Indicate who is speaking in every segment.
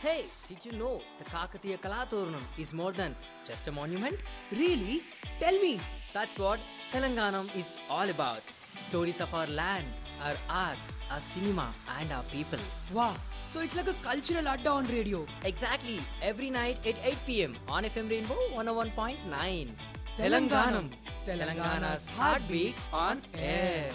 Speaker 1: Hey, did you know the Kakatiya Kalaturnam is more than just a monument?
Speaker 2: Really? Tell me.
Speaker 1: That's what Telanganam is all about. Stories of our land, our art, our cinema, and our people.
Speaker 2: Wow. So it's like a cultural adda on radio.
Speaker 1: Exactly, every night at 8 pm on FM Rainbow 101.9.
Speaker 2: Telanganam.
Speaker 1: Telanganam,
Speaker 2: Telangana's
Speaker 1: Telangana's heartbeat on air.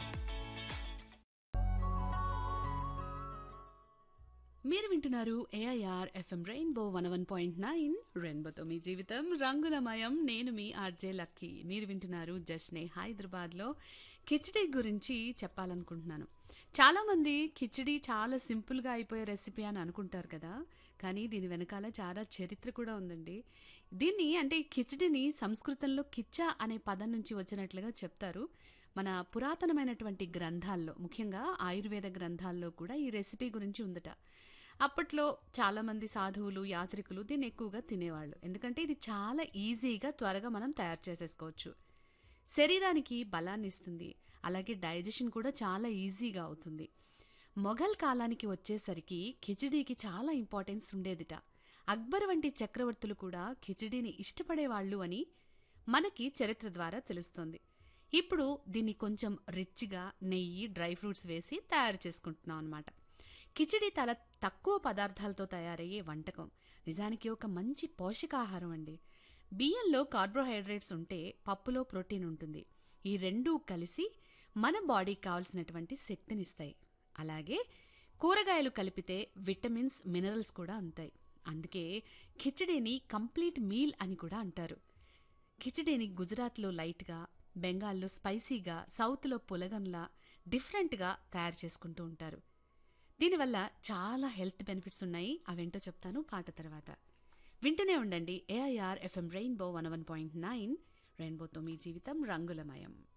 Speaker 3: మీరు వింటున్నారు AIR FM rainbow one one point nine రెయిన్బోతో మీ జీవితం రంగులమయం నేను మీ RJ lucky మీరు వింటున్నారు జస్నే హైదరాబాద్లో కిచిడి గురించి చెప్పాలనుకుంటున్నాను చాలామంది కిచిడి చాలా సింపుల్గా అయిపోయే రెసిపీ అని అనుకుంటారు కదా కానీ దీని వెనకాల చాలా చరిత్ర కూడా ఉందండి దీన్ని అంటే ఈ కిచిడిని సంస్కృతంలో కిచ్చా అనే పదం నుంచి వచ్చినట్లుగా చెప్తారు మన పురాతనమైనటువంటి గ్రంథాల్లో ముఖ్యంగా ఆయుర్వేద గ్రంథాల్లో కూడా ఈ రెసిపీ గురించి ఉందట అప్పట్లో చాలామంది సాధువులు యాత్రికులు దీన్ని ఎక్కువగా తినేవాళ్ళు ఎందుకంటే ఇది చాలా ఈజీగా త్వరగా మనం తయారు చేసేసుకోవచ్చు శరీరానికి బలాన్ని ఇస్తుంది అలాగే డైజెషన్ కూడా చాలా ఈజీగా అవుతుంది మొఘల్ కాలానికి వచ్చేసరికి ఖిచిడీకి చాలా ఇంపార్టెన్స్ ఉండేదిట అక్బర్ వంటి చక్రవర్తులు కూడా ఖిచిడీని ఇష్టపడేవాళ్ళు అని మనకి చరిత్ర ద్వారా తెలుస్తుంది ఇప్పుడు దీన్ని కొంచెం రిచ్గా నెయ్యి డ్రై ఫ్రూట్స్ వేసి తయారు చేసుకుంటున్నాం అనమాట కిచిడి తల తక్కువ పదార్థాలతో తయారయ్యే వంటకం నిజానికి ఒక మంచి పోషకాహారం అండి బియ్యంలో కార్బోహైడ్రేట్స్ ఉంటే పప్పులో ప్రోటీన్ ఉంటుంది ఈ రెండూ కలిసి మన బాడీకి కావాల్సినటువంటి శక్తినిస్తాయి అలాగే కూరగాయలు కలిపితే విటమిన్స్ మినరల్స్ కూడా అందుతాయి అందుకే ఖిచడీని కంప్లీట్ మీల్ అని కూడా అంటారు ఖిచడీని గుజరాత్లో లైట్గా బెంగాల్లో స్పైసీగా సౌత్లో పులగంలా డిఫరెంట్గా తయారు చేసుకుంటూ ఉంటారు దీనివల్ల చాలా హెల్త్ బెనిఫిట్స్ ఉన్నాయి అవేంటో చెప్తాను పాట తర్వాత వింటూనే ఉండండి AIR FM rainbow one one point nine రెయిన్బోతో మీ జీవితం రంగులమయం